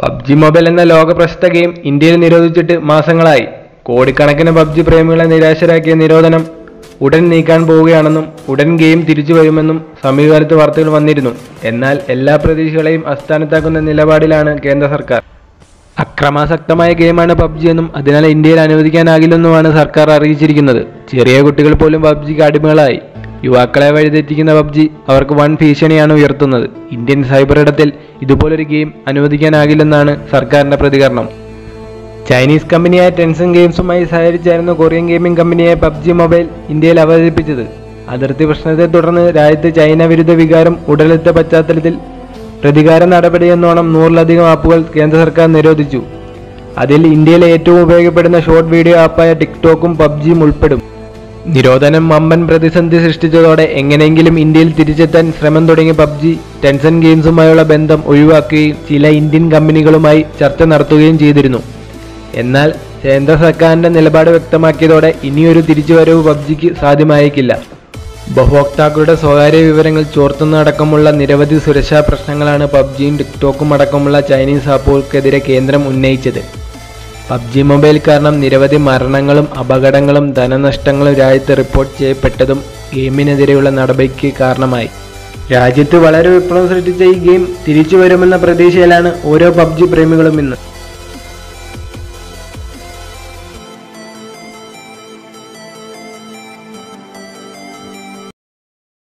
PUBG mobile എന്ന ലോകപ്രശസ്ത game ഇന്ത്യയിൽ നിരോധിച്ചിട്ട് മാസങ്ങളായി കോടിക്കണക്കിന് പബ്ജി പ്രേമികളെ നിരാശരാക്കിയ നിരോധനം ഉടൻ നീക്കാൻ പോവുകയാണെന്നും ഉടൻ ഗെയിം തിരിച്ചു വരുമെന്നും സമീപകാലത്ത് വാർത്തകൾ വന്നിരുന്നു എന്നാൽ എല്ലാ പ്രതീക്ഷകളെയും അസ്ഥാനത്താക്കുന്ന നിലപാടിലാണ് കേന്ദ്ര സർക്കാർ അക്രമാസക്തമായ ഗെയിമാണ് പബ്ജി എന്നും അതിനാൽ ഇന്ത്യയിൽ അനുവദിക്കാനാകില്ലെന്നുമാണ് സർക്കാർ അറിയിച്ചിരിക്കുന്നത് ചെറിയ കുട്ടികൾ പോലും പബ്ജിക്ക് അടിമകളായി യുവാക്കളെ വഴിതെറ്റിക്കുന്ന പബ്ജി അവർക്ക് വൻ ഭീഷണിയാണ് ഉയർത്തുന്നത് ഇന്ത്യൻ സൈബർ ഇടത്തിൽ ഇതുപോലൊരു ഗെയിം അനുവദിക്കാനാകില്ലെന്നാണ് സർക്കാരിന്റെ പ്രതികരണം ചൈനീസ് കമ്പനിയായ ടെൻസൺ ഗെയിംസുമായി സഹകരിച്ചായിരുന്നു കൊറിയൻ ഗെയിമിംഗ് കമ്പനിയായ പബ്ജി മൊബൈൽ ഇന്ത്യയിൽ അവതരിപ്പിച്ചത് അതിർത്തി പ്രശ്നത്തെ തുടർന്ന് രാജ്യത്ത് ചൈന വിരുദ്ധ വികാരം ഉടലെടുത്ത പശ്ചാത്തലത്തിൽ പ്രതികാര നടപടിയെന്നോണം നൂറിലധികം ആപ്പുകൾ കേന്ദ്ര സർക്കാർ നിരോധിച്ചു അതിൽ ഇന്ത്യയിലെ ഏറ്റവും ഉപയോഗപ്പെടുന്ന ഷോർട്ട് വീഡിയോ ആപ്പായ ടിക്ടോക്കും പബ്ജിയും ഉൾപ്പെടും നിരോധനം വമ്പൻ പ്രതിസന്ധി സൃഷ്ടിച്ചതോടെ എങ്ങനെയെങ്കിലും ഇന്ത്യയിൽ തിരിച്ചെത്താൻ ശ്രമം തുടങ്ങിയ പബ്ജി ടെൻസൺ ഗെയിംസുമായുള്ള ബന്ധം ഒഴിവാക്കുകയും ചില ഇന്ത്യൻ കമ്പനികളുമായി ചർച്ച നടത്തുകയും ചെയ്തിരുന്നു എന്നാൽ കേന്ദ്ര സർക്കാരിന്റെ നിലപാട് വ്യക്തമാക്കിയതോടെ ഇനിയൊരു തിരിച്ചുവരവ് പബ്ജിക്ക് സാധ്യമായേക്കില്ല ഉപഭോക്താക്കളുടെ സ്വകാര്യ വിവരങ്ങൾ ചോർത്തുന്നതടക്കമുള്ള നിരവധി സുരക്ഷാ പ്രശ്നങ്ങളാണ് പബ്ജിയും ടിക്ടോക്കും അടക്കമുള്ള ചൈനീസ് ആപ്പുകൾക്കെതിരെ കേന്ദ്രം ഉന്നയിച്ചത് പബ്ജി മൊബൈൽ കാരണം നിരവധി മരണങ്ങളും അപകടങ്ങളും ധനനഷ്ടങ്ങളും രാജ്യത്ത് റിപ്പോർട്ട് ചെയ്യപ്പെട്ടതും ഗെയിമിനെതിരെയുള്ള നടപടിക്ക് കാരണമായി രാജ്യത്ത് വളരെ വിപ്ലവം സൃഷ്ടിച്ച ഈ ഗെയിം തിരിച്ചു വരുമെന്ന പ്രതീക്ഷയിലാണ് ഓരോ പബ്ജി പ്രേമികളും ഇന്ന്